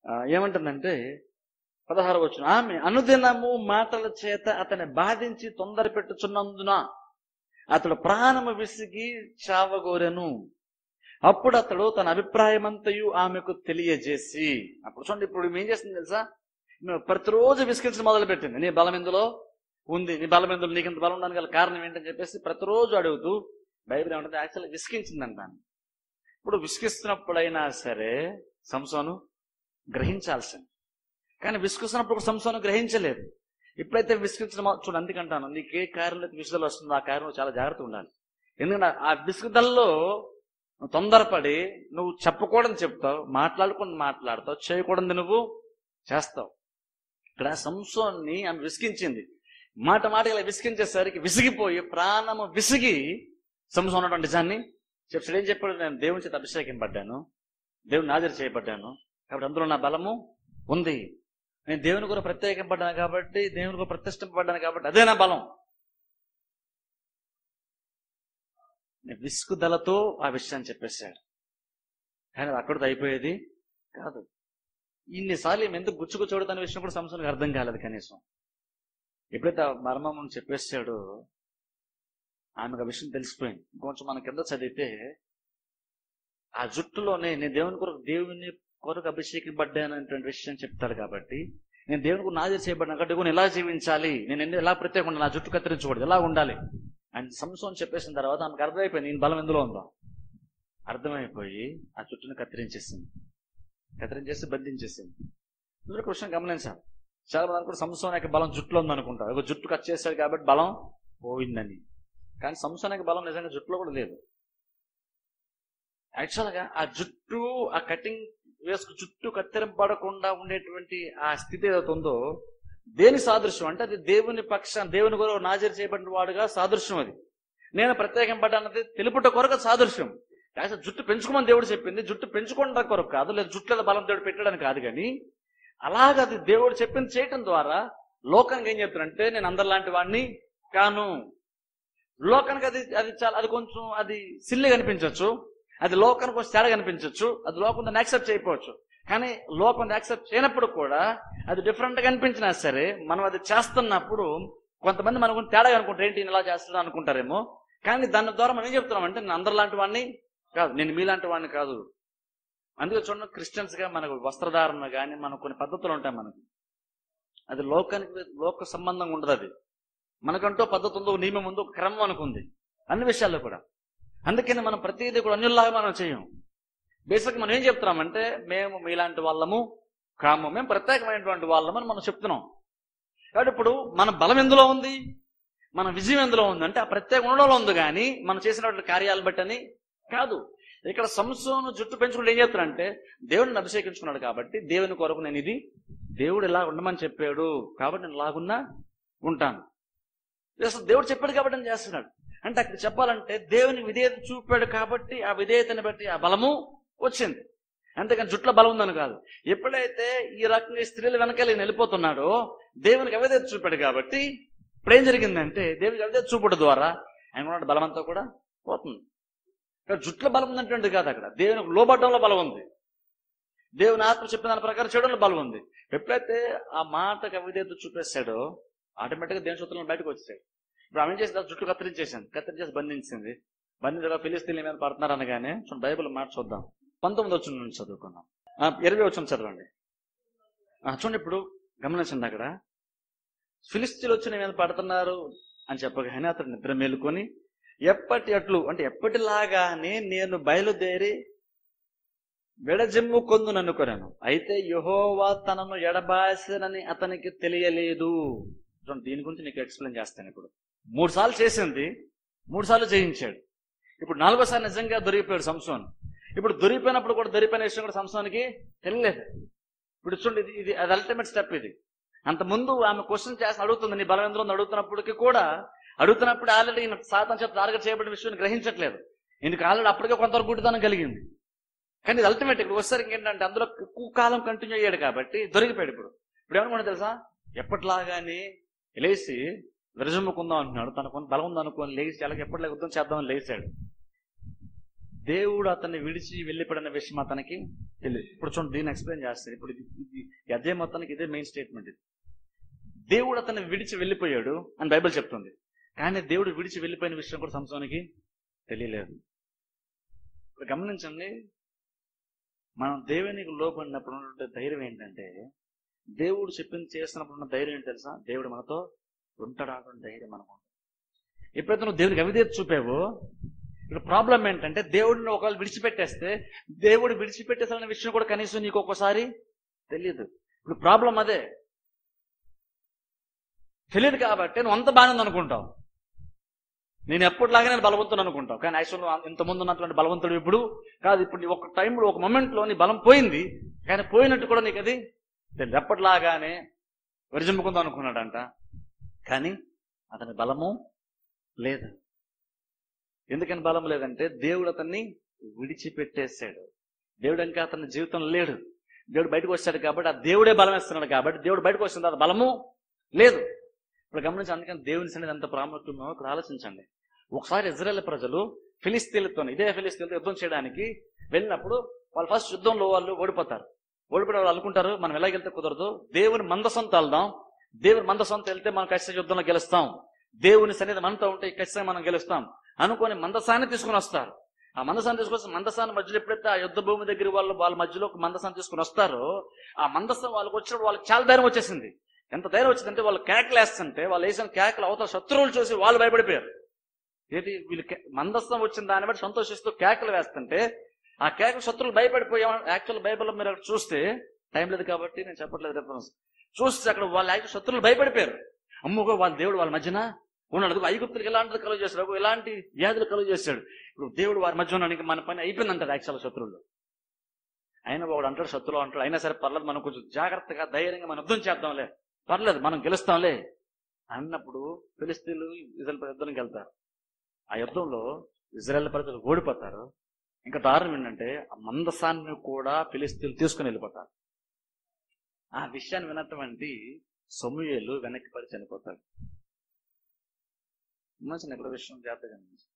ఆ, ఏమంటుందంటే పదహారు వచ్చిన ఆమె అనుదినము మాటల చేత అతని బాధించి తొందర పెట్టుచున్నందున అతడు ప్రాణము విసిగి చావగోరెను అప్పుడు అతడు తన అభిప్రాయమంతయు ఆమెకు తెలియజేసి అప్పుడు చూడండి ఇప్పుడు ఈమె ఏం చేస్తుంది తెలుసా ఈమె ప్రతిరోజు విసిగించడం మొదలు పెట్టింది నీ బలం ఎందులో ఉంది నీ బలం ఎందులో నీకు ఇంత బలం ఉండడానికి గల కారణం ఏంటని చెప్పేసి ప్రతిరోజు అడుగుతూ బైబిల్ ఏమంటుంది యాక్చువల్గా విసిగించిందంట ఇప్పుడు విసిగిస్తున్నప్పుడైనా సరే సంసోను గ్రహించాల్సింది కానీ విసుకుస్తున్నప్పుడు కూడా సంసోను గ్రహించలేదు ఎప్పుడైతే విసుగించడం చూడు అందుకంటాను నీకు ఏ కార్యంలో అయితే విసుదల వస్తుందో ఆ కార్యంలో చాలా జాగ్రత్త ఉండాలి ఎందుకంటే ఆ విసుగుదల్లో నువ్వు తొందరపడి నువ్వు చెప్పకూడదు చెప్తావు మాట్లాడకుండా మాట్లాడతావు చేయకూడదు నువ్వు చేస్తావు ఇక్కడ సంసోన్ని ఆమె విసిగించింది మాట మాట ఇలా విసిగించేసరికి విసిగిపోయి ప్రాణము విసిగి సంసోన్ ఉన్నటువంటి నిజాన్ని చెప్పాడు ఏం చెప్పాడు నేను దేవుని చేత అభిషేకింపడ్డాను దేవుని హాజరు చేయబడ్డాను కాబట్టి అందులో నా బలము ఉంది నేను దేవుని కూడా ప్రత్యేకింపడ్డాను కాబట్టి దేవుని కూడా ప్రతిష్ఠింపబడ్డాను కాబట్టి అదే నా బలం నేను విసుగుదలతో ఆ విషయాన్ని చెప్పేశాడు కానీ అది అక్కడితో అయిపోయేది కాదు ఇన్నిసార్లు ఈమె ఎందుకు గుచ్చుకుచోడు అనే విషయం కూడా సంవత్సరానికి అర్థం కాలేదు కనీసం ఎప్పుడైతే ఆ మర్మం చెప్పేశాడో ఆమెకు ఆ విషయం తెలిసిపోయింది కొంచెం మన కింద చదివితే ఆ జుట్టులోనే నేను దేవుని కొరకు దేవుని కొరకు అభిషేకింపడ్డానటువంటి విషయం చెప్తాడు కాబట్టి నేను దేవుని కొరకు నాజీ చేయబడిన కాబట్టి నేను ఎలా జీవించాలి నేను ఎన్ని- ఎలా ప్రత్యేకంగా ఉండాలి? నా జుట్టు కత్తిరించకూడదు ఎలా ఉండాలి అని సంసోన్ చెప్పేసిన తర్వాత ఆమెకు అర్థమైపోయింది నేను బలం ఎందులో ఉందో అర్థమైపోయి ఆ జుట్టును కత్తిరించేసింది కత్తిరించేసి బంధించేసింది ఇందులో ఒక విషయం గమనించాలి చాలా మంది అనుకుంటే సంసోన్ యొక్క బలం జుట్టులో ఉందనుకుంటారు ఒక జుట్టు కట్ చేశాడు కాబట్టి బలం పోయిందని కానీ సంసోన్ యొక్క బలం నిజంగా జుట్టులో కూడా లేదు యాక్చువల్గా ఆ జుట్టు ఆ కటింగ్ వేసుకు జుట్టు కత్తిరింపబడకుండా ఉండేటువంటి ఆ స్థితి ఏదైతే ఉందో దేని సాదృశ్యం అంటే అది దేవుని పక్షం దేవుని కొరకు నాజరు చేయబడిన వాడుగా సాదృశ్యం అది నేను ప్రత్యేకింపడ్డానది తెలుపుట కొరకు సాదృశ్యం యాక్చువల్ జుట్టు పెంచుకోమని దేవుడు చెప్పింది జుట్టు పెంచుకోవడం కొరకు కాదు లేదా జుట్టుల బలం దేవుడు పెట్టడానికి కాదు కానీ అలాగ అది దేవుడు చెప్పింది చేయటం ద్వారా లోకానికి ఏం చెప్తారంటే నేను అందరిలాంటి వాడిని కాను లోకానికి అది అది చాలా అది కొంచెం అది సిల్లి కనిపించవచ్చు అది లోకానికి కొంచెం తేడా కనిపించవచ్చు అది లోకం దాన్ని యాక్సెప్ట్ చేయకపోవచ్చు కానీ లోకం యాక్సెప్ట్ చేయనప్పుడు కూడా అది డిఫరెంట్ గా అనిపించినా సరే మనం అది చేస్తున్నప్పుడు కొంతమంది మనకు తేడా అనుకుంటారు ఏంటి ఈయన ఇలా చేస్తున్నా అనుకుంటారేమో కానీ దాని ద్వారా మనం ఏం చెప్తున్నాం అంటే నేను అందరిలాంటి వాడిని కాదు నేను మీలాంటి వాడిని కాదు అందుకే చూడండి క్రిస్టియన్స్ గా మనకు వస్త్రధారణ కానీ మనకు కొన్ని పద్ధతులు ఉంటాయి మనకు అది లోకానికి లోక సంబంధంగా ఉండదు అది మనకంటూ పద్ధతి ఉందో ఒక నియమం ఉందో ఒక క్రమం అనుకుంది అన్ని విషయాల్లో కూడా అందుకని మనం ప్రతిదీ కూడా అన్యుల్లాగా మనం చేయం బేసిక్ మనం ఏం చెప్తున్నామంటే మేము మీలాంటి వాళ్ళము కాము మేము ప్రత్యేకమైనటువంటి వాళ్ళమని మనం చెప్తున్నాం కాబట్టి ఇప్పుడు మన బలం ఎందులో ఉంది మన విజయం ఎందులో ఉంది అంటే ఆ ప్రత్యేక ఉండడంలో ఉంది కానీ మనం చేసినటువంటి కార్యాలు బట్టని కాదు ఇక్కడ సంసోను జుట్టు పెంచుకుంటే ఏం చెప్తారంటే దేవుడిని అభిషేకించుకున్నాడు కాబట్టి దేవుని కొరకు నేను ఇది దేవుడు ఇలా ఉండమని చెప్పాడు కాబట్టి నేను లాగున్నా ఉంటాను అసలు దేవుడు చెప్పాడు కాబట్టి నేను చేస్తున్నాడు అంటే అక్కడ చెప్పాలంటే దేవుని విధేయత చూపాడు కాబట్టి ఆ విధేయతని బట్టి ఆ బలము వచ్చింది అంతేకాని జుట్ల బలం ఉందని కాదు ఎప్పుడైతే ఈ రకంగా ఈ స్త్రీల వెనకాల ఈయన వెళ్ళిపోతున్నాడో దేవునికి అవిధేయత చూపాడు కాబట్టి ఇప్పుడు ఏం జరిగిందంటే దేవునికి అవిధేయత చూపడం ద్వారా ఆయన ఉన్న బలమంతా కూడా పోతుంది ఇక్కడ జుట్ల బలం ఉన్నటువంటి కాదు అక్కడ దేవునికి లోబడ్డంలో బలం ఉంది దేవుని ఆత్మ చెప్పిన దాని ప్రకారం చేయడంలో బలం ఉంది ఎప్పుడైతే ఆ మాటకు అవిధేయత చూపేశాడో ఆటోమేటిక్గా దేవుని సూత్రాలను బయటకు వచ్చేసాడు ఇప్పుడు ఆమె ఏం చేసింది ఆ జుట్టు కత్తిరించేసింది కత్తిరించేసి బంధించింది బంధించగా ఫిలిస్తీన్ల మీద పడుతున్నారు అనగానే చూడండి బైబిల్ మాట చూద్దాం పంతొమ్మిది వచ్చిన నుంచి చదువుకుందాం ఆ, ఇరవై వచ్చిన చదవండి ఆ, చూడండి ఇప్పుడు గమనించండి అక్కడ ఫిలిస్తీన్లు వచ్చి నీ మీద పడుతున్నారు అని చెప్పగానే అతడు నిద్ర మేలుకొని ఎప్పటి అట్లు అంటే ఎప్పటిలాగానే నేను బయలుదేరి విడజిమ్ము కొందును అనుకున్నాను అయితే యహోవా తనను ఎడబాసనని అతనికి తెలియలేదు చూడండి, దీని గురించి నీకు ఎక్స్ప్లెయిన్ చేస్తాను ఇప్పుడు మూడు సార్లు చేసింది మూడు సార్లు చేయించాడు ఇప్పుడు నాలుగోసారి నిజంగా దొరికిపోయాడు సంసోన్ ఇప్పుడు దొరికిపోయినప్పుడు కూడా దొరికిపోయిన విషయం కూడా సంసోన్కి తెలియలేదు ఇప్పుడు చూడండి ఇది ఇది అది అల్టిమేట్ స్టెప్ ఇది అంత ముందు ఆమె క్వశ్చన్ చేసి అడుగుతుంది నీ బలం ఎందులో ఉంది అడుగుతున్నప్పటికీ కూడా అడుగుతున్నప్పుడు ఆల్రెడీ సాతం చేత టార్గెట్ చేయబడిన విషయాన్ని గ్రహించట్లేదు ఎందుకు ఆల్రెడీ అప్పటికే కొంతవరకు గుడితనం కలిగింది కానీ ఇది అల్టిమేట్ ఇప్పుడు వచ్చేసరికి ఏంటంటే అందులో ఎక్కువ కాలం కంటిన్యూ అయ్యాడు కాబట్టి దొరికిపోయాడు ఇప్పుడు ఇప్పుడు ఏమనుకున్నా తెలుసా ఎప్పటిలాగానే లేచి విరజమ్ముకుందాం అంటున్నాడు తనకు బలం ఉంది అనుకోని లేచి అలాగే ఎప్పటిలాగా యుద్ధం చేద్దామని లేచాడు దేవుడు అతన్ని విడిచి వెళ్ళిపడిన విషయం అతనికి తెలియదు ఇప్పుడు చూడండి దీన్ని ఎక్స్ప్లెయిన్ చేస్తాను ఇప్పుడు ఇది ఇది ఈ అధ్యాయం మొత్తానికి ఇదే మెయిన్ స్టేట్మెంట్ ఇది దేవుడు అతన్ని విడిచి వెళ్ళిపోయాడు అని బైబిల్ చెప్తుంది కానీ దేవుడు విడిచి వెళ్ళిపోయిన విషయం కూడా సంసోనికి తెలియలేదు ఇప్పుడు గమనించండి మనం దేవునికి లోపడినప్పుడు ఉన్నటువంటి ధైర్యం ఏంటంటే దేవుడు చెప్పింది చేస్తున్నప్పుడు ఉన్న ధైర్యం ఏంటి తెలుసా దేవుడు మనతో ఉంటాడా అటువంటి ధైర్యం మనకు ఉంటుంది. ఎప్పుడైతే నువ్వు దేవునికి అవిధేత చూపావో ఇక్కడ ప్రాబ్లం ఏంటంటే దేవుడిని ఒకవేళ విడిచిపెట్టేస్తే దేవుడు విడిచిపెట్టేసాలనే విషయం కూడా కనీసం నీకు ఒక్కోసారి తెలియదు ఇప్పుడు ప్రాబ్లం అదే తెలియదు కాబట్టి నువ్వు అంత బాగానే అనుకుంటావు నేను ఎప్పటిలాగా నేను బలవంతుడు అనుకుంటావు కానీ యాక్చువల్ ఇంత ముందు ఉన్నటువంటి బలవంతుడు ఇప్పుడు కాదు ఇప్పుడు నీ ఒక టైంలో ఒక మొమెంట్లో నీ బలం పోయింది కానీ పోయినట్టు కూడా నీకు అది తెలియదు ఎప్పటిలాగానే విరజింపుకుందాం అనుకున్నాడంట కానీ అతని బలము లేదు ఎందుకని బలం లేదంటే దేవుడు అతన్ని విడిచిపెట్టేశాడు దేవుడు ఇంకా అతని జీవితం లేడు దేవుడు బయటకు వచ్చాడు కాబట్టి ఆ దేవుడే బలం ఇస్తున్నాడు కాబట్టి దేవుడు బయటకు వచ్చిన తర్వాత బలము లేదు ఇప్పుడు గమనించి అందుకని దేవుని సన్నిధి ఎంత ప్రాముఖ్యమో ఇక్కడ ఆలోచించండి ఒకసారి ఇజ్రాయెల్ ప్రజలు ఫిలిస్తీన్లతో ఇదే ఫిలిస్తీన్లతో యుద్ధం చేయడానికి వెళ్ళినప్పుడు వాళ్ళు ఫస్ట్ యుద్ధంలో వాళ్ళు ఓడిపోతారు ఓడిపోయిన వాళ్ళు అనుకుంటారు మనం ఎలాగెళ్తే కుదరదు దేవుని మందసంతో వెళ్దాం దేవుని మందసంతో వెళ్తే మనం ఖచ్చితంగా యుద్ధంలో గెలుస్తాం దేవుని సన్నిధి మనతో ఉంటే ఖచ్చితంగా మనం గెలుస్తాం అనుకొని మందసాన్ని తీసుకుని వస్తారు ఆ మందసాన్ని తీసుకొచ్చి మందసాన్ని మధ్యలో ఎప్పుడైతే ఆ యుద్ధ భూమి దగ్గర వాళ్ళు వాళ్ళ మధ్యలో ఒక మందసాన్ని తీసుకుని వస్తారో ఆ మందసం వాళ్ళకి వచ్చినప్పుడు వాళ్ళకి చాలా ధైర్యం వచ్చేసింది ఎంత ధైర్యం వచ్చిందంటే వాళ్ళు కేకలు వేస్తుంటే వాళ్ళు వేసిన కేకలు అవతల శత్రువులు చూసి వాళ్ళు భయపడిపోయారు ఏంటి వీళ్ళు కే- మందస్థం వచ్చిన దాన్ని బట్టి సంతోషిస్తూ కేకలు వేస్తుంటే ఆ కేకలు శత్రువులు భయపడిపోయా యాక్చువల్ బైబిల్ మీరు అక్కడ చూస్తే టైం లేదు కాబట్టి నేను చెప్పట్లేదు రెఫరెన్స్ చూస్తే అక్కడ వాళ్ళ యాక్చువల్ శత్రువులు భయపడిపోయారు అమ్మగా వాళ్ళ దేవుడు వాళ్ళ మధ్యన ఉన్నాడు ఐగుప్తులకు ఎలాంటిది కలుగు చేశాడు అగో ఎలాంటి వ్యాధులు కలుగు చేశాడు ఇప్పుడు దేవుడు వారి మధ్య ఉన్నాడు ఇంకా మన పని అయిపోయిందంటారు యాక్చువల్ శత్రువులు అయినా వాడు అంటాడు శత్రువు అంటాడు అయినా సరే పర్లేదు మనం కొంచెం జాగ్రత్తగా ధైర్యంగా మనం యుద్ధం చేద్దాంలే పర్లేదు మనం గెలుస్తాంలే అన్నప్పుడు ఫిలిస్తీన్లు ఇజ్రాయల్ యుద్ధానికి వెళ్తారు ఆ యుద్ధంలో ఇజ్రాయెల్ ప్రజలు ఓడిపోతారు ఇంకా దారుణం ఏంటంటే ఆ మందసాన్ని కూడా ఫిలిస్తీన్లు తీసుకుని వెళ్ళిపోతారు ఆ విషయాన్ని విన్నటువంటి సమూయేలు వెనక్కి పడి చనిపోతాడు మంచి ఇక్కడ విషయం జాగ్రత్తగా గమనించు.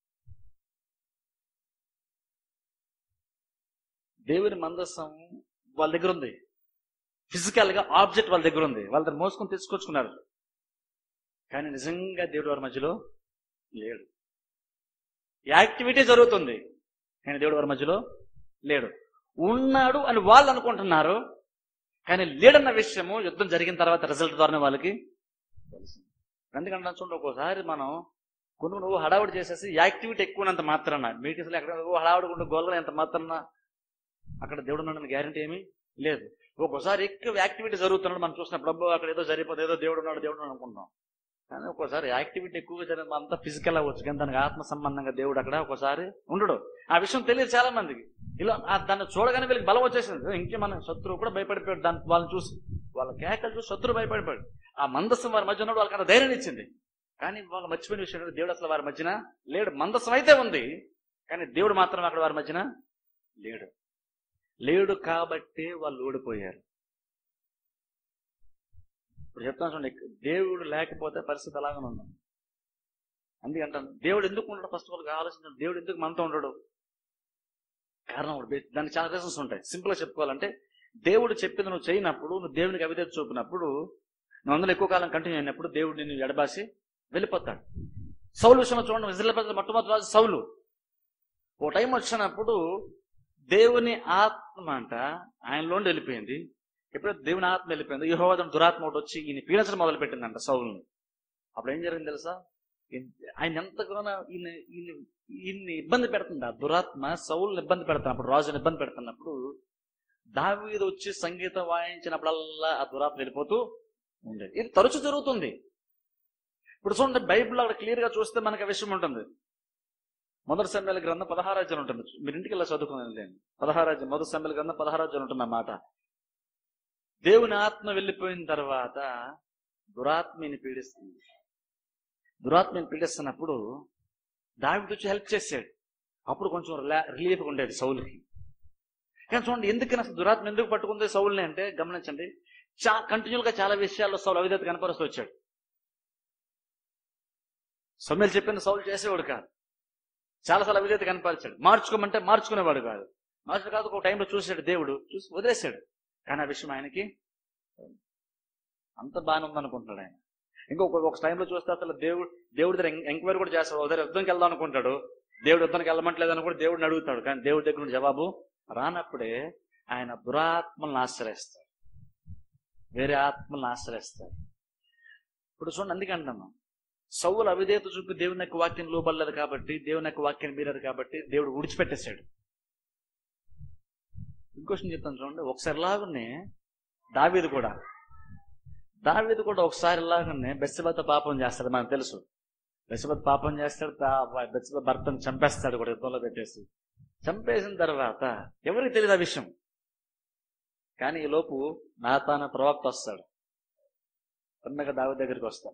దేవుని మందసం వాళ్ళ దగ్గర ఉంది ఫిజికల్ గా ఆబ్జెక్ట్ వాళ్ళ దగ్గర ఉంది వాళ్ళ దగ్గర మోసుకొని తీసుకొచ్చుకున్నారు కానీ నిజంగా దేవుడు వారి మధ్యలో లేడు యాక్టివిటీ జరుగుతుంది కానీ దేవుడు వారి మధ్యలో లేడు ఉన్నాడు అని వాళ్ళు అనుకుంటున్నారు కానీ లేడన్న విషయము యుద్ధం జరిగిన తర్వాత రిజల్ట్ ద్వారానే వాళ్ళకి తెలిసింది ఎందుకంటే చూడండి ఒక్కోసారి మనం కొన్ని నువ్వు హడావుడి చేసేసి యాక్టివిటీ ఎక్కువనంత మాత్రాన మీటింగ్స్లో ఎక్కడ నువ్వు హడావుడి ఉండే గోల్లో ఎంత మాత్రాన అక్కడ దేవుడు ఉన్నాడని గ్యారంటీ ఏమీ లేదు ఒక్కోసారి ఎక్కువ యాక్టివిటీ జరుగుతున్నాడు మనం చూసినప్పుడు అబ్బో అక్కడ ఏదో జరిగిపోతే ఏదో దేవుడు ఉన్నాడు దేవుడు ఉన్నాడు అనుకుంటాం కానీ ఒక్కోసారి యాక్టివిటీ ఎక్కువగా జరిగిన అంతా ఫిజికల్ అవ్వచ్చు కానీ దానికి ఆత్మ సంబంధంగా దేవుడు అక్కడ ఒకసారి ఉండడు ఆ విషయం తెలియదు చాలా మందికి ఇలా ఆ దాన్ని చూడగానే వీళ్ళకి బలం వచ్చేసింది ఇంకే మన శత్రువు కూడా భయపడిపోయాడు దాన్ని వాళ్ళని చూసి వాళ్ళ కేకలు చూసి శత్రువు భయపడిపోయాడు ఆ మందస్సం వారి మధ్య ఉన్నప్పుడు వాళ్ళకి అంత ధైర్యం ఇచ్చింది కానీ వాళ్ళు మర్చిపోయిన విషయం ఏంటంటే దేవుడు అసలు వారి మధ్యన లేడు మందస్సం అయితే ఉంది కానీ దేవుడు మాత్రం అక్కడ వారి మధ్యన లేడు లేడు కాబట్టి వాళ్ళు ఓడిపోయారు ఇప్పుడు చెప్తాను చూడండి దేవుడు లేకపోతే పరిస్థితి అలాగనే ఉంది అందుకంటాను దేవుడు ఎందుకు ఉండడు ఫస్ట్ ఆఫ్ ఆల్ ఆలోచించండి దేవుడు ఎందుకు మనతో ఉండడు కారణం ఒకటి బే- దానికి చాలా రీజన్స్ ఉంటాయి సింపుల్ గా చెప్పుకోవాలంటే దేవుడు చెప్పింది నువ్వు చేయనప్పుడు నువ్వు దేవునికి అవిధేత చూపినప్పుడు నువ్వు అందులో ఎక్కువ కాలం కంటిన్యూ అయినప్పుడు దేవుడు నిన్ను ఎడబాసి వెళ్ళిపోతాడు సౌలు విషయంలో చూడండి ఇజ్రాయల్ ప్రజలు మొట్టమొదటి రాజు సౌలు ఓ టైం వచ్చినప్పుడు దేవుని ఆత్మ అంట ఆయనలోండి వెళ్ళిపోయింది ఎప్పుడైతే దేవుని ఆత్మ వెళ్ళిపోయింది యహోవదం దురాత్మ ఒకటి వచ్చి ఈయన పీడించడం మొదలు పెట్టిందంట సౌలుని అప్పుడు ఏం జరిగింది తెలుసా ఈయన- ఆయన ఎంతగానో ఈయన ఈయన ఈయన్ని ఇబ్బంది పెడుతుంది ఆ దురాత్మ సౌలుని ఇబ్బంది పెడుతున్నప్పుడు రాజుని ఇబ్బంది పెడుతున్నప్పుడు దావీదు వచ్చి సంగీతం వాయించినప్పుడల్లా ఆ దురాత్మ వెళ్ళిపోతూ ఉండేది ఇది తరచు జరుగుతుంది ఇప్పుడు చూడండి బైబిల్ అక్కడ క్లియర్ గా చూస్తే మనకు ఆ విషయం ఉంటుంది మొదటి సమ్మెల గ్రంథం పదహారాజ్యం ఉంటుంది మీరు ఇంటికి వెళ్ళి చదువుకునేది పదహారాజ్యం మొదటి సమ్మెల గ్రంథం పదహారాజ్యం ఉంటుంది అన్నమాట దేవుని ఆత్మ వెళ్ళిపోయిన తర్వాత దురాత్మని పీడిస్తుంది దురాత్మని పీడిస్తున్నప్పుడు దావిడు వచ్చి హెల్ప్ చేశాడు అప్పుడు కొంచెం రిలీఫ్ ఉండేది సౌలుకి కానీ చూడండి ఎందుకని అసలు దురాత్మ ఎందుకు పట్టుకుంది సౌల్ని అంటే గమనించండి చా కంటిన్యూల్ గా చాలా విషయాల్లో సౌలు అవిధేత కనపరుస్తూ వచ్చాడు సౌమ్యులు చెప్పిన సౌలు చేసేవాడు కాదు చాలాసార్లు అవిధేత కనపరిచాడు మార్చుకోమంటే మార్చుకునేవాడు కాదు మార్చు కాదు ఒక టైంలో చూశాడు దేవుడు చూసి వదిలేశాడు కానీ ఆ విషయం ఆయనకి అంత బాగానే ఉందనుకుంటున్నాడు ఆయన ఇంకొక ఒక టైంలో చూస్తే అసలు దేవుడు దేవుడి దగ్గర ఎంక్వైరీ కూడా చేస్తాడు ఒకసారి యుద్ధంకి వెళ్దాం అనుకుంటాడు దేవుడు యుద్ధానికి వెళ్ళమంటలేదని కూడా దేవుడిని అడుగుతాడు కానీ దేవుడి దగ్గర నుండి జవాబు రానప్పుడే ఆయన దురాత్మలను ఆశ్రయిస్తాడు వేరే ఆత్మలను ఆశ్రయిస్తాడు ఇప్పుడు చూడండి అందుకే అంటాము సౌలు అవిధేత చూపి దేవుని యొక్క వాక్యం లోబడలేదు కాబట్టి దేవుని యొక్క వాక్యాన్ని మీరారు కాబట్టి దేవుడు విడిచిపెట్టేశాడు ఇంకోసం చెప్తాను చూడండి ఒకసారి లాగానే దావీదు కూడా దావీదు కూడా ఒకసారి లాగానే బెస్సబత పాపం చేస్తాడు మనకు తెలుసు బెస్సబత పాపం చేస్తాడు బెస్సబత భర్తను చంపేస్తాడు కూడా యుద్ధంలో పెట్టేసి చంపేసిన తర్వాత ఎవరికి తెలియదు ఆ విషయం కానీ ఈ లోపు నాతాన ప్రవక్త వస్తాడు తొందరగా దావి దగ్గరికి వస్తాడు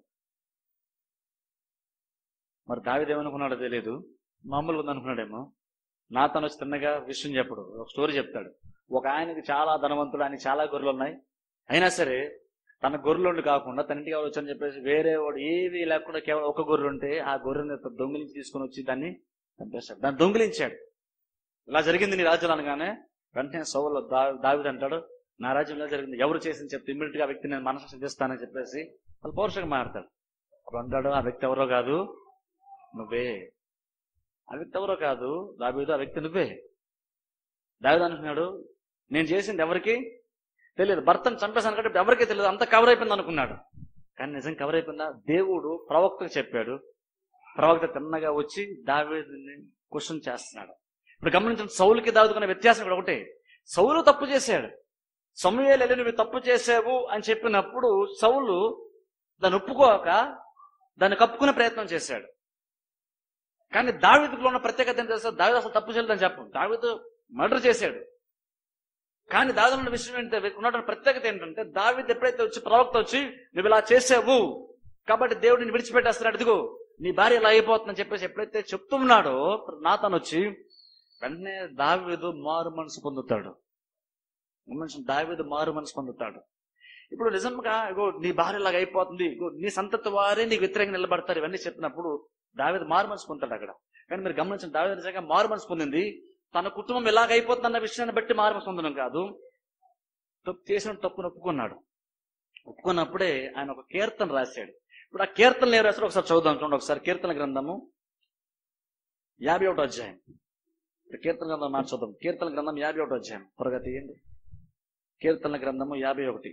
మరి దావిది ఏమనుకున్నాడో తెలియదు మామూలుగా ఉందనుకున్నాడేమో నాతను వచ్చి తిన్నగా విషయం చెప్పడు ఒక స్టోరీ చెప్తాడు ఒక ఆయనకి చాలా ధనవంతుడు ఆయనకి చాలా గొర్రెలు ఉన్నాయి అయినా సరే తన గొర్రెలు కాకుండా తన ఇంటికి ఎవరు వచ్చని చెప్పేసి వేరే వాడు ఏవి లేకుండా కేవలం ఒక గొర్రె ఉంటే ఆ గొర్రెని దొంగిలించి తీసుకొని వచ్చి దాన్ని చంపేశాడు దాన్ని దొంగిలించాడు ఇలా జరిగింది నీ రాజ్యం అనగానే వెంటనే సౌలు దా దావిది అంటాడు నా రాజ్యం ఇలా జరిగింది ఎవరు చేసింది చెప్తే ఇమ్మీడియట్ గా ఆ వ్యక్తి నేను మనసు సిద్ధిస్తానని చెప్పేసి వాళ్ళు పౌరుషంగా మాట్లాడతాడు అప్పుడు అంటాడు ఆ వ్యక్తి ఎవరో కాదు నువ్వే ఆ వ్యక్తి ఎవరో కాదు దాబీదు ఆ వ్యక్తి నువ్వే దావిదు అనుకున్నాడు నేను చేసింది ఎవరికి తెలియదు భర్తను చంపేశాను కాబట్టి ఎవరికీ తెలియదు అంత కవర్ అయిపోయింది అనుకున్నాడు కానీ నిజం కవర్ అయిపోయిందా దేవుడు ప్రవక్తకు చెప్పాడు ప్రవక్త తిన్నగా వచ్చి దావీదుని క్వశ్చన్ చేస్తున్నాడు ఇప్పుడు గమనించిన సౌలుకి దావుతున్న వ్యత్యాసం ఇక్కడ ఒకటే సౌలు తప్పు చేశాడు సమయాలు వెళ్ళి నువ్వు తప్పు చేసావు అని చెప్పినప్పుడు సౌలు దాన్ని ఒప్పుకోక దాన్ని కప్పుకునే ప్రయత్నం చేశాడు కానీ దావిదిలో ఉన్న ప్రత్యేకత ఏం తెలుసా దావిదు అసలు తప్పు చేయలేదని చెప్పం దావిదు మర్డర్ చేశాడు కానీ దావిలో ఉన్న విషయం ఏంటంటే ఉన్నటువంటి ప్రత్యేకత ఏంటంటే దావిద్ ఎప్పుడైతే వచ్చి ప్రవక్త వచ్చి నువ్వు ఇలా చేసావు కాబట్టి దేవుడిని విడిచిపెట్టేస్తున్నాడు ఇదిగో నీ భార్య ఇలా అయిపోతుందని చెప్పేసి ఎప్పుడైతే చెప్తున్నాడో నాతను వచ్చి వెంటనే దావిదు మారు మనసు పొందుతాడు మనిషి దావిదు మారు మనసు పొందుతాడు ఇప్పుడు నిజంగా ఇగో నీ భార్య లాగా అయిపోతుంది ఇగో నీ సంతతి వారే నీకు వ్యతిరేకంగా నిలబడతారు ఇవన్నీ చెప్పినప్పుడు దావిదు మారు మనసు పొందుతాడు అక్కడ కానీ మీరు గమనించిన దావిదు నిజంగా మారు మనసు పొందింది తన కుటుంబం ఎలాగ అయిపోతుందన్న విషయాన్ని బట్టి మారు మనసు పొందడం కాదు తప్పు చేసిన తప్పును ఒప్పుకున్నాడు ఒప్పుకున్నప్పుడే ఆయన ఒక కీర్తన రాశాడు ఇప్పుడు ఆ కీర్తనలు ఏం రాశాడు ఒకసారి చదువుదాం చూడండి ఒకసారి కీర్తన గ్రంథము యాభై ఒకటో అధ్యాయం కీర్తన గ్రంథం మాట చూద్దాం కీర్తన గ్రంథం యాభై ఒకటో అధ్యాయం త్వరగా తీయండి కీర్తన గ్రంథము యాభై ఒకటి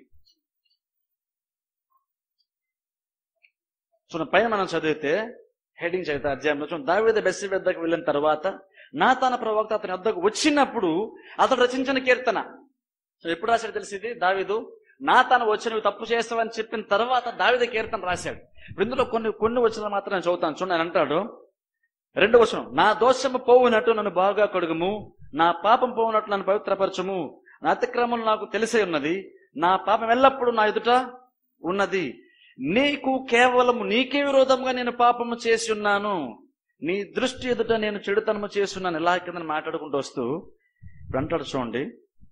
చూడండి పైన మనం చదివితే హెడింగ్ చదివితే అధ్యాయంలో చూడండి దావిద బెస్సి వద్దకు వెళ్ళిన తర్వాత నా తన ప్రవక్త అతని వద్దకు వచ్చినప్పుడు అతడు రచించిన కీర్తన సో ఎప్పుడు రాశాడు తెలిసింది దావిదు నా తన వచ్చినవి తప్పు చేస్తావని చెప్పిన తర్వాత దావిద కీర్తన రాశాడు ఇప్పుడు ఇందులో కొన్ని కొన్ని వచ్చిన మాత్రం నేను చదువుతాను చూడండి ఆయన అంటాడు రెండో వచనం నా దోషము పోవునట్టు నన్ను బాగా కడుగుము నా పాపం పోవునట్టు నన్ను పవిత్రపరచుము నా అతిక్రమం నాకు తెలిసే ఉన్నది నా పాపం ఎల్లప్పుడూ నా ఎదుట ఉన్నది నీకు కేవలం నీకే విరోధంగా నేను పాపము చేసి ఉన్నాను నీ దృష్టి ఎదుట నేను చెడుతనము చేసి ఉన్నాను ఇలా కింద మాట్లాడుకుంటూ వస్తూ ఇప్పుడు అంటాడు చూడండి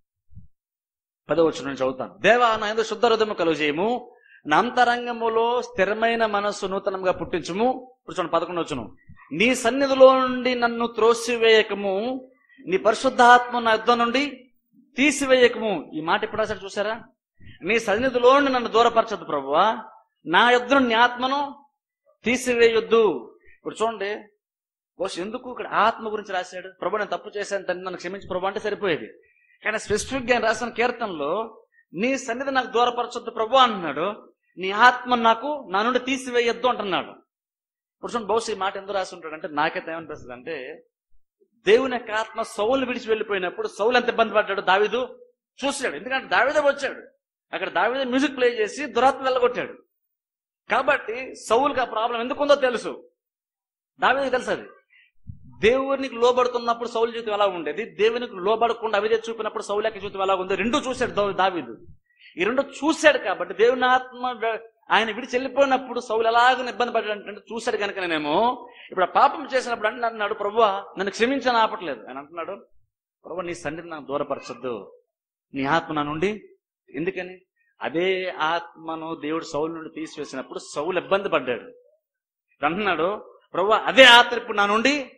పదవచ్చు నేను చదువుతాను దేవా నా ఎందు శుద్ధ హృదయము కలుగజేయము నా అంతరంగములో స్థిరమైన మనస్సు నూతనంగా పుట్టించుము ఇప్పుడు చూడండి పదకొండు వచ్చును నీ సన్నిధిలో నుండి నన్ను త్రోసివేయకము నీ పరిశుద్ధాత్మ నా యుద్ధం నుండి తీసివేయకము ఈ మాట ఎప్పుడు రాశాడు చూసారా నీ సన్నిధిలో నుండి నన్ను దూరపరచదు ప్రభువా నా యుద్ధం నీ ఆత్మను తీసివేయొద్దు ఇప్పుడు చూడండి బహుశా ఎందుకు ఇక్కడ ఆత్మ గురించి రాశాడు ప్రభు నేను తప్పు చేశాను తండ్రి నన్ను క్షమించి ప్రభు అంటే సరిపోయేది కానీ స్పెసిఫిక్ గా ఆయన రాసిన కీర్తనలో నీ సన్నిధి నాకు దూరపరచొద్దు ప్రభు అంటున్నాడు నీ ఆత్మ నాకు నా నుండి తీసివేయొద్దు అంటున్నాడు ఇప్పుడు చూడండి బహుశా ఈ మాట ఎందుకు రాసి ఉంటాడు అంటే నాకైతే ఏమనిపిస్తుంది అంటే దేవుని యొక్క ఆత్మ సౌలు విడిచి వెళ్ళిపోయినప్పుడు సౌలు ఎంత ఇబ్బంది పడ్డాడు దావిదు చూసాడు ఎందుకంటే దావిదే వచ్చాడు అక్కడ దావిదే మ్యూజిక్ ప్లే చేసి దురాత్మ వెళ్ళగొట్టాడు కాబట్టి సౌలుకి ఆ ప్రాబ్లం ఎందుకుందో తెలుసు దావిదికి తెలుసు అది దేవునికి లోబడుతున్నప్పుడు సౌలు జీవితం ఎలా ఉండేది దేవునికి లోబడకుండా అవిదే చూపినప్పుడు సౌలు యొక్క జీవితం ఎలా ఉంది రెండు చూశాడు దా- దావీదు ఈ రెండు చూశాడు కాబట్టి దేవుని ఆత్మ వె- ఆయన విడిచి వెళ్ళిపోయినప్పుడు సౌలు ఎలాగ ఇబ్బంది పడ్డాడు అంటే చూశాడు కనుక నేనేమో ఇప్పుడు ఆ పాపం చేసినప్పుడు అంటే అన్నాడు ప్రభు నన్ను క్షమించని ఆపట్లేదు ఆయన అంటున్నాడు ప్రభు నీ సన్నిధి నాకు దూరపరచొద్దు నీ ఆత్మ నా నుండి ఎందుకని అదే ఆత్మను దేవుడు సౌలు నుండి తీసివేసినప్పుడు సౌలు ఇబ్బంది పడ్డాడు అంటున్నాడు ప్రభు అదే ఆత్మ ఇప్పుడు నా నుండి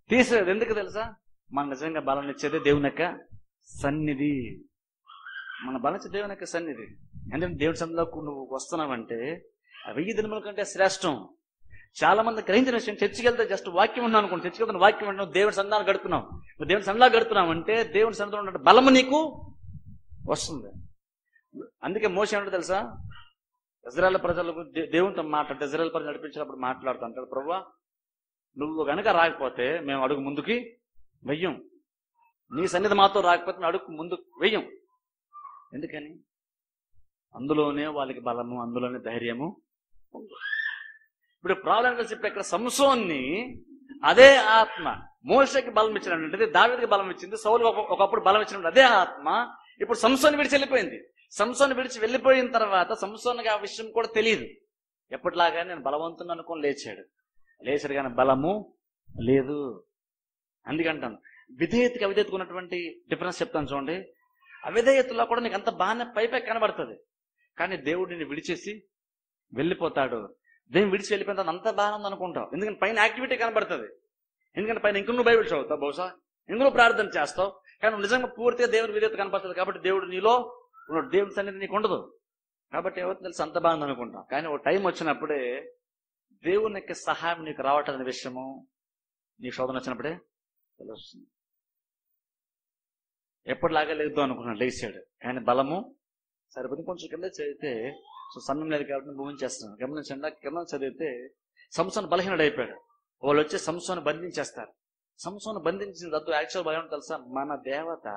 తీసేది ఎందుకు తెలుసా మన నిజంగా బలం ఇచ్చేది దేవుని యొక్క సన్నిధి మన బలం ఇచ్చే దేవుని యొక్క సన్నిధి ఎందుకంటే దేవుడి సన్నిధిలోకి నువ్వు వస్తున్నావంటే ఆ వెయ్యి దినముల కంటే శ్రేష్టం చాలా మంది గ్రహించిన విషయం చర్చికి వెళ్తే జస్ట్ వాక్యం ఉన్నాను అనుకోండి చర్చికి వెళ్తున్న వాక్యం ఉంటున్నావు దేవుడి సంధానం గడుపుతున్నావు నువ్వు దేవుడి సంధానం గడుపుతున్నావు అంటే దేవుడి సన్నిధిలో ఉన్న బలము నీకు వస్తుంది అందుకే మోసం ఏమంటే తెలుసా ఇజ్రాయల్ ప్రజలకు దే- దేవునితో మాట్లాడితే ఇజ్రాయల్ ప్రజలు నడిపించినప్పుడు మాట్లాడుతూ అంటాడు ప్రభు నువ్వు గనక రాకపోతే మేము అడుగు ముందుకి వెయ్యం నీ సన్నిధి మాతో రాకపోతే మేము అడుగు ముందుకు వెయ్యం ఎందుకని అందులోనే వాళ్ళకి బలము అందులోనే ధైర్యము ఉంది. ఇప్పుడు ప్రాబ్లం కలిసి ఇప్పుడు ఇక్కడ సంసోన్ని అదే ఆత్మ మోసకి బలం ఇచ్చినటువంటిది దావిదికి బలం ఇచ్చింది సౌలు ఒక- ఒకప్పుడు బలం ఇచ్చినటువంటి అదే ఆత్మ ఇప్పుడు సంసోని విడిచి వెళ్ళిపోయింది సంసోని విడిచి వెళ్ళిపోయిన తర్వాత సంసోనికి ఆ విషయం కూడా తెలియదు ఎప్పటిలాగా నేను బలవంతుని అనుకొని లేచాడు లేచాడు కానీ బలము లేదు అందుకంటాను విధేయతకి అవిధేయతకు ఉన్నటువంటి డిఫరెన్స్ చెప్తాను చూడండి అవిధేయతలో కూడా నీకు అంత బాగానే పైపై కనబడుతుంది కానీ దేవుడిని విడిచేసి వెళ్ళిపోతాడు దేవుని విడిచి వెళ్ళిపోయిన తర్వాత అంత బాగానే ఉంది అనుకుంటావు ఎందుకంటే పైన యాక్టివిటీ కనబడుతుంది ఎందుకంటే పైన ఇంక నువ్వు బైబిల్ చదువుతావు బహుశా ఇంక నువ్వు ప్రార్థన చేస్తావు కానీ నువ్వు నిజంగా పూర్తిగా దేవుని విధేయత కనపడుతుంది కాబట్టి దేవుడు నీలో ఉన్నాడు దేవుని సన్నిధి నీకు ఉండదు కాబట్టి ఎవరు తెలుసు అంత బాగుంది అనుకుంటాం కానీ ఒక టైం వచ్చినప్పుడే దేవుని యొక్క సహాయం నీకు రావటం అనే విషయము నీ శోధన వచ్చినప్పుడే తెలుస్తుంది ఎప్పటిలాగా లేదు అనుకున్నాడు లేచాడు కానీ బలము సరిపోతుంది కొంచెం కింద చదివితే సో సన్నం లేదు కాబట్టి ఊహించేస్తున్నాను గమనించండి కింద చదివితే సంసోన్ బలహీనుడు అయిపోయాడు వాళ్ళు వచ్చి సంసోను బంధించేస్తారు సంసోను బంధించిన రద్దు యాక్చువల్ భయం తెలుసా మన దేవత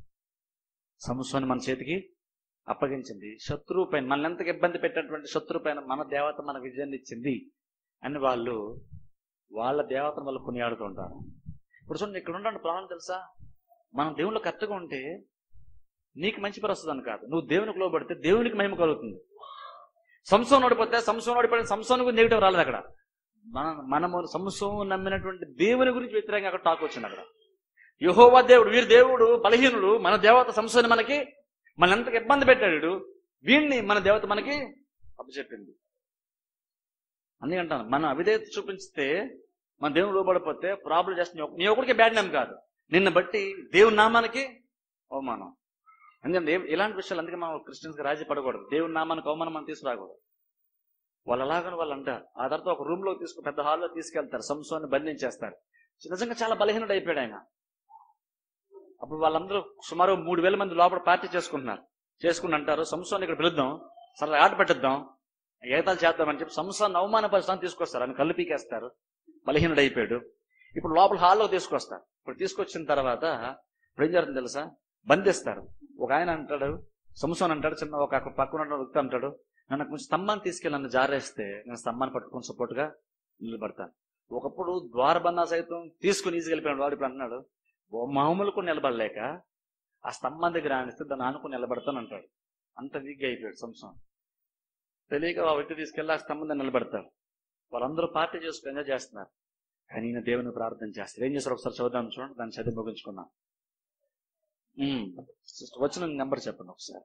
సంసోని మన చేతికి అప్పగించింది శత్రువు పైన మన ఎంతగా ఇబ్బంది పెట్టినటువంటి శత్రువు పైన మన దేవత మన విజయాన్ని ఇచ్చింది అని వాళ్ళు వాళ్ళ దేవతను వాళ్ళు కొనియాడుతూ ఉంటారు ఇప్పుడు చూడండి ఇక్కడ ఉండండి ప్రాణం తెలుసా మనం దేవుళ్ళు కరెక్ట్గా ఉంటే నీకు మంచి పేరు వస్తుందని కాదు నువ్వు దేవునికి లోబడితే దేవునికి మహిమ కలుగుతుంది సంసోన్ ఓడిపోతే సంసోన్ ఓడిపోతే సంసోన్ గురించి నెగిటివ్ రాలేదు అక్కడ మన మనము సంసోన్ నమ్మినటువంటి దేవుని గురించి వ్యతిరేకంగా అక్కడ టాక్ వచ్చింది అక్కడ యహోవా దేవుడు వీరి దేవుడు బలహీనుడు మన దేవత సంసోని మనకి మన ఎంతకు ఇబ్బంది పెట్టాడు వీడు. వీడిని మన దేవత మనకి అప్పచెప్పింది అందుకంటాను మనం అవిధేయత చూపించితే మన దేవుని లోబడిపోతే ప్రాబ్లం చేస్తుంది నీ ఒకరికి బ్యాడ్ నేమ్ కాదు నిన్ను బట్టి దేవుని నామానికి అవమానం ఎందుకంటే ఏ- ఇలాంటి విషయాలు అందుకే మనం క్రిస్టియన్స్ రాజీ పడకూడదు దేవుని నామానికి అవమానం మనం తీసుకురాకూడదు వాళ్ళు అలాగని వాళ్ళు అంటారు ఆ తర్వాత ఒక రూమ్ లో తీసుకు పెద్ద హాల్లో తీసుకెళ్తారు సంసోన్ని బంధించేస్తారు నిజంగా చాలా బలహీనుడు అయిపోయాడు ఆయన అప్పుడు వాళ్ళందరూ సుమారు మూడు వేల మంది లోపల పార్టీ చేసుకుంటున్నారు చేసుకుని అంటారు సంసోన్ ఇక్కడ పిలుద్దాం సరే ఆట పెట్టిద్దాం ఏతాలు చేద్దామని చెప్పి సంసాన్ని అవమానపరచడానికి తీసుకొస్తారు ఆయన కళ్ళు పీకేస్తారు బలహీనుడు అయిపోయాడు ఇప్పుడు లోపల హాల్లో తీసుకొస్తారు ఇప్పుడు తీసుకొచ్చిన తర్వాత ఇప్పుడు ఏం జరుగుతుంది తెలుసా బంధిస్తారు ఒక ఆయన అంటాడు సంసోన్ అంటాడు చిన్న ఒక అక్కడ పక్కన ఉన్న వ్యక్తి అంటాడు నన్ను కొంచెం స్తంభాన్ని తీసుకెళ్ళి నన్ను జారేస్తే నేను స్తంభాన్ని పట్టుకొని సపోర్ట్ గా నిలబడతాను ఒకప్పుడు ద్వారబంధ సైతం తీసుకుని ఈజీకెళ్ళిపోయాడు వాడు ఇప్పుడు అంటున్నాడు ఓ మామూలు కూడా నిలబడలేక ఆ స్తంభం దగ్గర ఆనిస్తే దాన్ని ఆనుకుని నిలబడతాను అంటాడు అంత వీక్గా అయిపోయాడు సంసోన్ తెలియక ఆ వ్యక్తి తీసుకెళ్ళి ఆ స్తంభం దగ్గర నిలబడతాడు వాళ్ళందరూ పార్టీ చేసుకుని ఎంజాయ్ చేస్తున్నారు కానీ ఈయన దేవుని ప్రార్థన చేస్తారు ఏం చేస్తారు ఒకసారి చూద్దాం చూడండి దాన్ని చదివి ముగించుకున్నాం ఉమ్. వచ్చిన నెంబర్ చెప్పండి ఒకసారి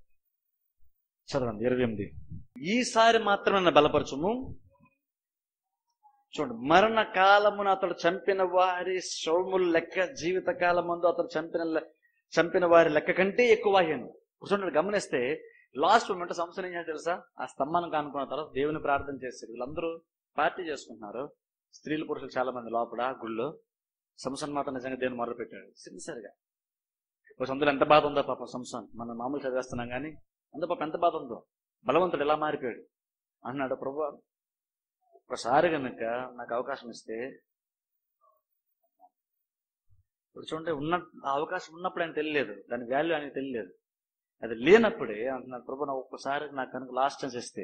చదవండి ఇరవై ఎనిమిది ఈసారి మాత్రం నన్ను బలపరచుము చూడండి మరణ కాలమున అతడు చంపిన వారి సౌముల లెక్క జీవిత కాలమందు అతడు చంపిన లె- చంపిన వారి లెక్క కంటే ఎక్కువ అయ్యాను ఇప్పుడు చూడండి గమనిస్తే లాస్ట్ మూమెంట్ సంవత్సరం ఏం చేయాలి తెలుసా ఆ స్తంభాన్ని కానుకున్న తర్వాత దేవుని ప్రార్థన చేస్తారు వీళ్ళందరూ పార్టీ చేసుకుంటున్నారు స్త్రీలు పురుషులు చాలా మంది లోపల గుళ్ళో సంసన్ మాత్రం నిజంగా దేవుని మొదలు పెట్టాడు సిన్సియర్గా ఒక అందులో ఎంత బాధ ఉందో పాపం సంసన్ మనం మామూలు చదివేస్తున్నాం కానీ అందులో పాపం ఎంత బాధ ఉందో బలవంతుడు ఎలా మారిపోయాడు అన్నాడు ప్రభు ఒకసారి కనుక నాకు అవకాశం ఇస్తే ఇప్పుడు చూడండి ఉన్న ఆ అవకాశం ఉన్నప్పుడు ఆయన తెలియలేదు దాని వాల్యూ ఆయనకి తెలియలేదు అది లేనప్పుడే అంటున్నాడు ప్రభు నాకు ఒక్కసారి నాకు కనుక లాస్ట్ ఛాన్స్ ఇస్తే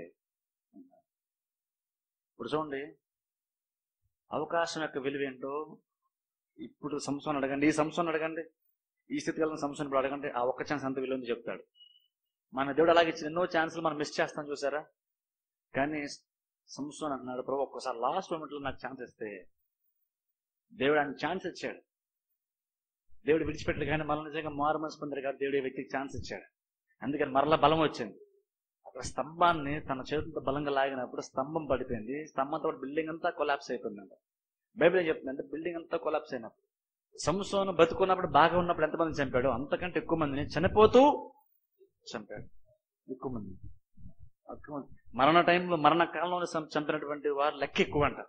ఇప్పుడు చూడండి అవకాశం యొక్క విలువ ఏంటో ఇప్పుడు సంవత్సరం అడగండి ఈ సంవత్సరం అడగండి ఈ స్థితి కలిగిన సంవత్సరం ఇప్పుడు అడగండి ఆ ఒక్క ఛాన్స్ అంత విలువ ఉంది చెప్తాడు మన దేవుడు అలాగే ఇచ్చిన ఎన్నో ఛాన్సులు మనం మిస్ చేస్తాం చూసారా కానీ సంవత్సరం అంటున్నాడు ప్రభు ఒక్కసారి లాస్ట్ మూమెంట్లో నాకు ఛాన్స్ ఇస్తే దేవుడు ఆయన ఛాన్స్ ఇచ్చాడు దేవుడు విడిచిపెట్టాడు కానీ మళ్ళీ నిజంగా మారు మనసు పొందారు కాబట్టి దేవుడు ఈ వ్యక్తికి ఛాన్స్ ఇచ్చాడు అందుకని మరలా బలం వచ్చింది అక్కడ స్తంభాన్ని తన చేతులతో బలంగా లాగినప్పుడు స్తంభం పడిపోయింది స్తంభంతో బిల్డింగ్ అంతా కొలాప్స్ అయిపోయిందంట బైబిల్ ఏం చెప్తుంది అంటే బిల్డింగ్ అంతా కొలాప్స్ అయినప్పుడు సంసోను బతుకున్నప్పుడు బాగా ఉన్నప్పుడు ఎంతమంది చంపాడు అంతకంటే ఎక్కువ మందిని చనిపోతూ చంపాడు ఎక్కువ మంది ఎక్కువ మంది. మరణ టైంలో మరణ కాలంలో సం- చంపినటువంటి వారు లెక్క ఎక్కువ అంట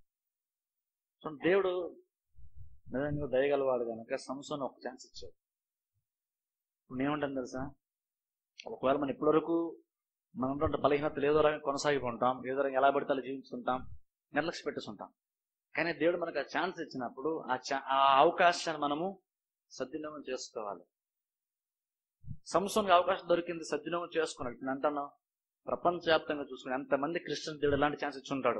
సో దేవుడు నిజంగా దయగలవాడు కనుక సంసోను ఒక ఛాన్స్ ఇచ్చాడు ఇప్పుడు ఏమంటాను తెలుసా ఒకవేళ మనం ఇప్పటివరకు మనం ఉన్నటువంటి బలహీనతలు ఏదో రకంగా కొనసాగుకుంటాం ఏదో రకంగా ఎలా పడితే అలా జీవిస్తుంటాం నిర్లక్ష్య పెట్టేస్తుంటాం కానీ దేవుడు మనకు ఆ ఛాన్స్ ఇచ్చినప్పుడు ఆ ఛా- ఆ అవకాశాన్ని మనము సద్వినియోగం చేసుకోవాలి సంవత్సరానికి అవకాశం దొరికింది సద్వినియోగం చేసుకున్నాడు నేను అంటాను ప్రపంచవ్యాప్తంగా చూసుకుని ఎంతమంది క్రిస్టియన్ దేవుడు ఇలాంటి ఛాన్స్ ఇచ్చి ఉంటాడు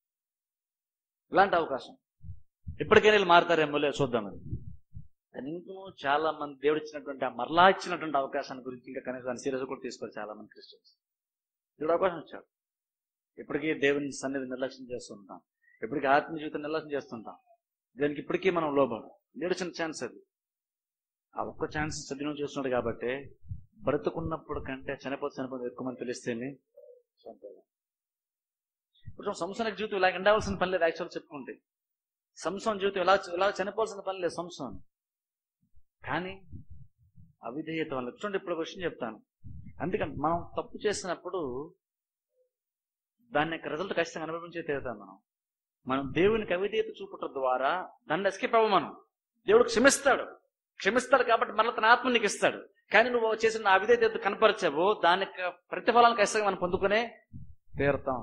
ఇలాంటి అవకాశం ఇప్పటికైనా వీళ్ళు మారుతారేమో లేదు చూద్దాం అది కానీ ఇంకనూ చాలా మంది దేవుడు ఇచ్చినటువంటి ఆ మరలా ఇచ్చినటువంటి అవకాశాన్ని గురించి ఇంకా కనీసం సీరియస్ కూడా తీసుకోరు చాలా మంది క్రిస్టియన్స్ దేవుడు అవకాశం ఇచ్చాడు ఇప్పటికీ దేవుని సన్నిధి నిర్లక్ష్యం చేస్తుంటాం ఇప్పటికీ ఆత్మ జీవితం నిర్లక్ష్యం చేస్తుంటాం దానికి ఇప్పటికీ మనం లోబడం దేవుడు ఇచ్చిన ఛాన్స్ అది ఆ ఒక్క ఛాన్స్ సద్వినియోగం చేస్తున్నాడు కాబట్టి బ్రతుకున్నప్పుడు కంటే చనిపోతే చనిపోతే ఎక్కువ మంది తెలిస్తేనే చంపేయాలి. ఇప్పుడు సంవత్సరానికి జీవితం ఇలా ఉండవలసిన పని లేదు యాక్చువల్ చెప్పుకుంటే సంవత్సరం జీవితం ఇలా ఇలా చనిపోవాల్సిన పని లేదు సంవత్సరం కానీ అవిధేయత వల్ల చూడండి ఇప్పుడు ఒక విషయం చెప్తాను అందుకని మనం తప్పు చేసినప్పుడు దాని యొక్క రిజల్ట్ ఖచ్చితంగా అనుభవించే తీరుతాం మనం మనం దేవునికి అవిధేయత చూపటం ద్వారా దాన్ని ఎస్కేప్ అవ్వ మనం దేవుడు క్షమిస్తాడు క్షమిస్తాడు కాబట్టి మళ్ళీ తన ఆత్మ నీకు ఇస్తాడు కానీ నువ్వు చేసిన అవిధేయత కనపరిచావు దానికి ప్రతిఫలాన్ని ఖచ్చితంగా మనం పొందుకునే తీరుతాం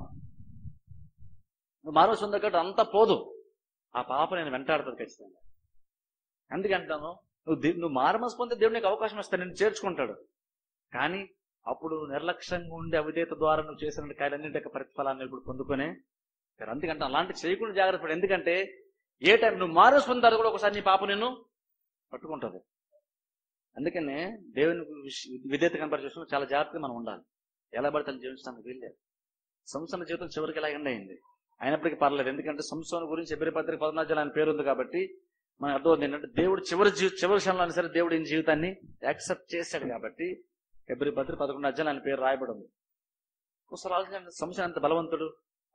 నువ్వు మానవ సొంత కాబట్టి అంతా పోదు ఆ పాప నేను వెంటాడుతుంది ఖచ్చితంగా ఎందుకంటాను నువ్వు దే- నువ్వు మారమస్ పొందే దేవుడు నీకు అవకాశం ఇస్తాడు నేను చేర్చుకుంటాడు కానీ అప్పుడు నిర్లక్ష్యంగా ఉండే అవిధేయత ద్వారా నువ్వు చేసిన కార్యాలన్నింటి యొక్క ప్రతిఫలాన్ని ఇప్పుడు పొందుకునే తీరు. అందుకంటే అలాంటి చేయకుండా జాగ్రత్త పడు ఎందుకంటే ఏ టైం నువ్వు మారస్ పొందారు కూడా ఒకసారి నీ పాప నిన్ను పట్టుకుంటుంది అందుకనే దేవుని విష- విధేయత కనపడే విషయంలో చాలా జాగ్రత్తగా మనం ఉండాలి ఎలా పడితే అలా జీవించడానికి వీల్లేదు సంవత్సరం జీవితం చివరికి ఇలా ఎండ్ అయింది అయినప్పటికీ పర్లేదు ఎందుకంటే సంవత్సరం గురించి ఎబ్రి పత్రిక పద్నాలుగు ఆయన పేరు ఉంది కాబట్టి మనకు అర్థం ఏంటంటే దేవుడు చివరి జీ చివరి క్షణంలో అయినా సరే దేవుడు ఈ జీవితాన్ని యాక్సెప్ట్ చేశాడు కాబట్టి ఎబ్రి పత్రిక పదకొండు అధ్యాయులు ఆయన పేరు రాయబడి ఉంది ఒకసారి ఆలోచించండి సంవత్సరం ఎంత బలవంతుడు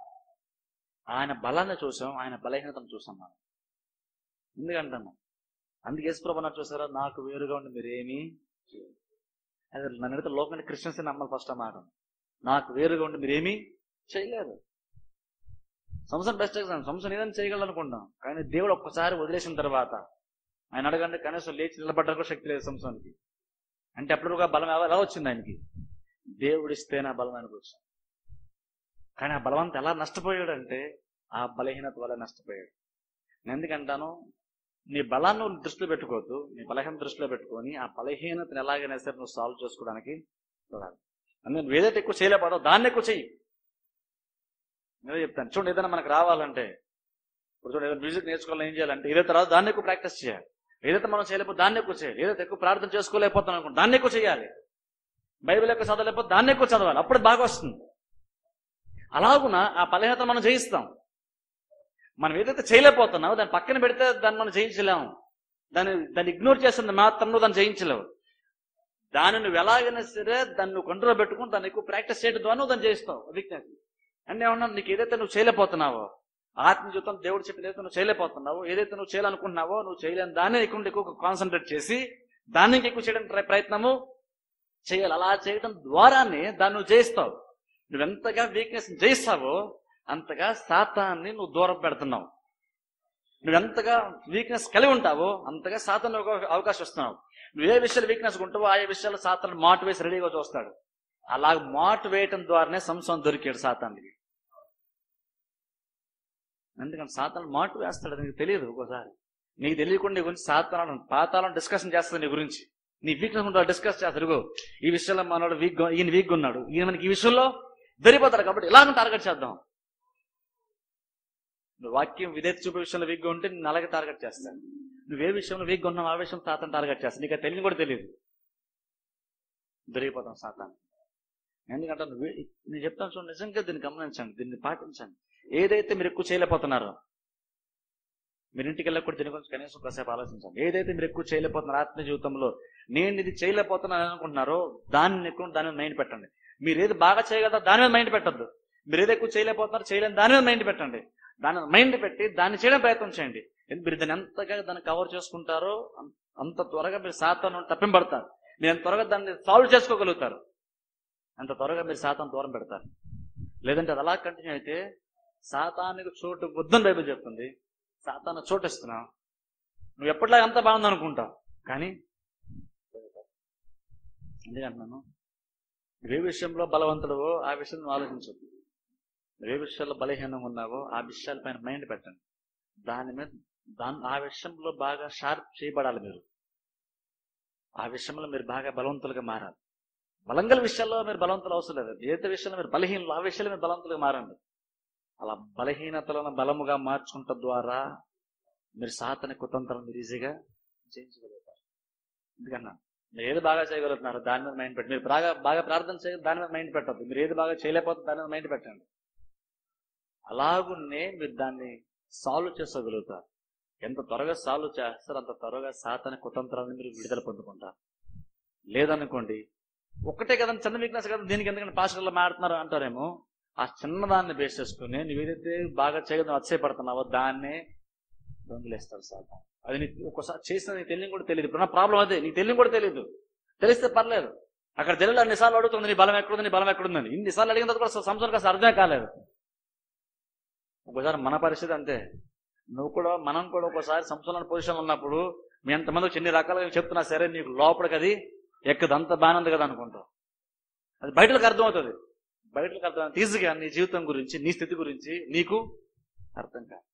ఆయన బలాన్ని చూసాం ఆయన బలహీనతను చూసాం మనం ఎందుకంటాను అందుకే యేసుప్రభు అన్నారు చూసారా నాకు వేరుగా ఉండి మీరేమీ చేయరు. అదే నన్ను అడిగితే లోకంలో క్రిస్టియన్స్ నమ్మాలి ఫస్ట్ ఆ మాట నాకు వేరుగా ఉండి మీరేమీ చేయలేరు సంవత్సరం బెస్ట్ ఎగ్జామ్ సంవత్సరం ఏదైనా చేయగలరు అనుకుంటాం కానీ దేవుడు ఒక్కసారి వదిలేసిన తర్వాత ఆయన అడగండి కనీసం లేచి నిలబడ్డానికి కూడా శక్తి లేదు సంవత్సరానికి అంటే అప్పుడు బలం ఎలా ఎలా వచ్చింది ఆయనకి దేవుడు ఇస్తేనే ఆ బలం ఆయనకు వచ్చింది కానీ ఆ బలవంతం ఎలా నష్టపోయాడు అంటే ఆ బలహీనత వల్ల నష్టపోయాడు నేను ఎందుకంటాను నీ బలాన్ని నువ్వు దృష్టిలో పెట్టుకోవద్దు నీ బలహీన దృష్టిలో పెట్టుకొని ఆ బలహీనతను ఎలాగైనా సరే నువ్వు సాల్వ్ చేసుకోవడానికి చూడాలి అందుకని నువ్వు ఏదైతే ఎక్కువ చేయలేకపోతావు దాన్ని ఎక్కువ చెయ్యి నేనే చెప్తాను చూడండి ఏదైనా మనకు రావాలంటే ఇప్పుడు చూడండి ఏదైనా మ్యూజిక్ నేర్చుకోవాలని ఏం చేయాలంటే ఏదైతే రాదు దాన్ని ఎక్కువ ప్రాక్టీస్ చేయాలి ఏదైతే మనం చేయలేకపోతే దాన్ని ఎక్కువ చేయాలి ఏదైతే ఎక్కువ ప్రార్థన చేసుకోలేకపోతాం అనుకోండి దాన్ని ఎక్కువ చేయాలి బైబిల్ ఎక్కువ చదవలేకపోతే దాన్ని ఎక్కువ చదవాలి అప్పుడు బాగా వస్తుంది అలాగున ఆ బలహీనతను మనం జయిస్తాం మనం ఏదైతే చేయలేకపోతున్నామో దాన్ని పక్కన పెడితే దాన్ని మనం జయించలేము దాన్ని దాన్ని ఇగ్నోర్ చేస్తుంది మాత్రం నువ్వు దాన్ని జయించలేవు దాన్ని నువ్వు ఎలాగైనా సరే దాన్ని నువ్వు కంట్రోల్ పెట్టుకుని దాన్ని ఎక్కువ ప్రాక్టీస్ చేయడం ద్వారా నువ్వు దాన్ని చేయిస్తావు వీక్నెస్ అంటే ఏమన్నా నీకు ఏదైతే నువ్వు చేయలేకపోతున్నావో ఆత్మ జీవితం దేవుడు చెప్పిన ఏదైతే నువ్వు చేయలేకపోతున్నావో ఏదైతే నువ్వు చేయాలనుకుంటున్నావో నువ్వు చేయలేని దాన్ని ఎక్కువ ఎక్కువ కాన్సన్ట్రేట్ చేసి దాన్ని ఇంకా ఎక్కువ చేయడానికి ట్రై- ప్రయత్నము చేయాలి అలా చేయడం ద్వారానే దాన్ని నువ్వు జయిస్తావు నువ్వు ఎంతగా వీక్నెస్ జయిస్తావో అంతగా సాతాన్ని నువ్వు దూరం పెడుతున్నావు నువ్వు ఎంతగా వీక్నెస్ కలిగి ఉంటావో అంతగా సాతాన్ని ఒక అవకాశం ఇస్తున్నావు నువ్వు ఏ విషయాలు వీక్నెస్ ఉంటావో ఆయా విషయాలు సాతాన్ని మాటు వేసి రెడీగా చూస్తాడు అలా మాటు వేయటం ద్వారానే సంసం దొరికాడు సాతానికి ఎందుకంటే సాతాను మాటు వేస్తాడు నీకు తెలియదు ఒక్కోసారి నీకు తెలియకుండా నీ గురించి సాతాను పాతాలను డిస్కషన్ చేస్తుంది నీ గురించి నీ వీక్నెస్ ఉంటాడు డిస్కస్ చేస్తాడు ఇగో ఈ విషయంలో మనోడు వీక్ ఈయన వీక్ ఉన్నాడు ఈయన మనకి ఈ విషయంలో దొరికిపోతాడు కాబట్టి ఇలాగ టార్గెట్ చేద్దాం నువ్వు వాక్యం విధేత చూపే విషయంలో వీక్గా ఉంటే నేను అలాగే టార్గెట్ చేస్తాను నువ్వు ఏ విషయంలో వీక్గా ఉన్నావు ఆ విషయం సాతాను టార్గెట్ చేస్తాను నీకు అది తెలియని కూడా తెలియదు దొరికిపోతాం సాతాను ఎందుకంటే నువ్వు నేను చెప్తాను చూడండి నిజంగా దీన్ని గమనించండి దీన్ని పాటించండి ఏదైతే మీరు ఎక్కువ చేయలేకపోతున్నారో మీరు ఇంటికి వెళ్ళకుండా దీని గురించి కనీసం కాసేపు ఆలోచించండి ఏదైతే మీరు ఎక్కువ చేయలేకపోతున్నారు ఆత్మ జీవితంలో నేను ఇది చేయలేకపోతున్నాను అనుకుంటున్నారో దాన్ని ఎక్కువ దాని మీద మైండ్ పెట్టండి మీరు ఏది బాగా చేయగలరో దాని మీద మైండ్ పెట్టద్దు మీరు ఏదో ఎక్కువ చేయలేకపోతున్నారు చేయలేని దాని మీద మైండ్ పెట్టండి దాని మైండ్ పెట్టి దాన్ని చేయడం ప్రయత్నం చేయండి ఎందుకు మీరు దాన్ని ఎంతగా దాన్ని కవర్ చేసుకుంటారో అం- అంత త్వరగా మీరు సాతాను తప్పింపడతారు మీరు ఎంత త్వరగా దాన్ని సాల్వ్ చేసుకోగలుగుతారు అంత త్వరగా మీరు సాతాను దూరం పెడతారు లేదంటే అది అలా కంటిన్యూ అయితే సాతానికి చోటు వద్దని బైబిల్ చెప్తుంది సాతాను చోటు ఇస్తున్నావు నువ్వు ఎప్పటిలాగా అంత బాగుంది అనుకుంటావు కానీ ఎందుకంటున్నాను నువ్వు ఏ విషయంలో బలవంతుడవో ఆ విషయం నువ్వు ఆలోచించదు నువ్వు ఏ విషయాల్లో బలహీనంగా ఉన్నావో ఆ విషయాలపైన మైండ్ పెట్టండి దాని మీద దాని ఆ విషయంలో బాగా షార్ప్ చేయబడాలి మీరు ఆ విషయంలో మీరు బాగా బలవంతులుగా మారాలి బలంగల విషయాల్లో మీరు బలవంతులు అవసరం లేదు ఏత విషయంలో మీరు బలహీనలు ఆ విషయంలో మీరు బలవంతులుగా మారండి అలా బలహీనతలను బలముగా మార్చుకుంట ద్వారా మీరు సాతని కుతంత్రం మీరు ఈజీగా చేయించగలుగుతారు ఎందుకన్నా మీరు ఏది బాగా చేయగలుగుతున్నారు దాని మీద మైండ్ పెట్టి మీరు బాగా బాగా ప్రార్థన చేయ దాని మీద మైండ్ పెట్టద్దు మీరు ఏది బాగా చేయలేకపోతే దాని మీద మైండ్ పెట్టండి అలాగున్నే మీరు దాన్ని సాల్వ్ చేసుకోగలుగుతారు ఎంత త్వరగా సాల్వ్ చేస్తారో అంత త్వరగా సాతని కుతంత్రాలను మీరు విడుదల పొందుకుంటారు లేదనుకోండి ఒక్కటే కదా చిన్న వీక్నెస్ కదా దీనికి ఎందుకంటే పాస్టర్లు మాడుతున్నారు అంటారేమో ఆ చిన్నదాన్ని బేస్ చేసుకుని నువ్వు ఏదైతే బాగా చేయగలను అతిశయపడుతున్నావో దాన్నే దొంగిలేస్తారు సార్ అది నీకు ఒక్కసారి చేసిన నీకు తెలియని కూడా తెలియదు ఇప్పుడు నా ప్రాబ్లం అదే నీకు తెలియని కూడా తెలియదు తెలిస్తే పర్లేదు అక్కడ తెలియదు అన్నిసార్లు అడుగుతుంది నీ బలం ఎక్కడుంది నీ బలం ఎక్కడుందని ఇన్నిసార్లు అడిగిన తర్వాత కూడా సంవత్సరం కాస్త అర్థమే కాలేదు ఒకసారి మన పరిస్థితి అంతే నువ్వు కూడా మనం కూడా ఒకసారి సంవత్సరాల పొజిషన్ ఉన్నప్పుడు మీ ఎంతమంది ఎన్ని రకాలుగా చెప్తున్నా సరే నీకు లోపలికి అది ఎక్కదు అంత బాగుంది కదా అనుకుంటావు అది బయటకు అర్థమవుతుంది బయటకు అర్థం ఈజీగా నీ జీవితం గురించి నీ స్థితి గురించి నీకు అర్థం కాదు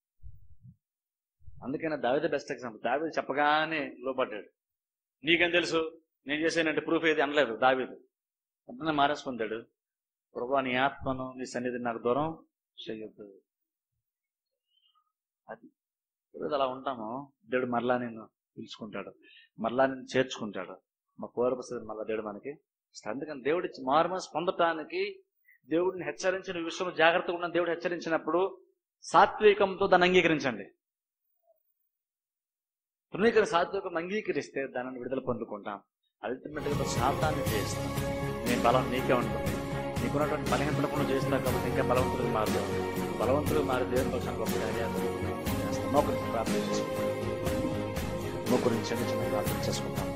అందుకనే దావిద బెస్ట్ ఎగ్జాంపుల్ దావిద చెప్పగానే లోపడ్డాడు నీకేం తెలుసు నేను చేసానంటే ప్రూఫ్ ఏది అనలేదు దావీదు వెంటనే మారేసుకుంటాడు ప్రభా నీ ఆత్మను నీ సన్నిధిని నాకు దూరం చేయొద్దు అది ఎప్పుడైతే అలా ఉంటామో దేవుడు మరలా నేను పిలుచుకుంటాడు మరలా నేను చేర్చుకుంటాడు మా పూర్వపు స్థితిని మళ్ళా దేవుడు మనకి ఇస్తాడు. అందుకని దేవుడి మార్మస్ పొందటానికి దేవుడిని హెచ్చరించిన విషయంలో జాగ్రత్తగా ఉన్న దేవుడు హెచ్చరించినప్పుడు సాత్వికంతో దాన్ని అంగీకరించండి తృణీకరణ సాత్వికం అంగీకరిస్తే దానిని విడుదల పొందుకుంటాం అల్టిమేట్ గా శాతాన్ని చేస్తాం నీ బలం నీకే ఉంటుంది నీకున్నటువంటి బలహీనతను చేస్తావు కాబట్టి ఇంకా బలవంతుడిగా మారుతావు బలవంతుడిగా మారి దేవుని కోసం గొప్ప కార్యాలు చేస్తాం. మోకరించి ప్రార్థన చేసుకుంటాం మోకరించి చిన్న చిన్న ప్రార్థన చేసుకుంటాం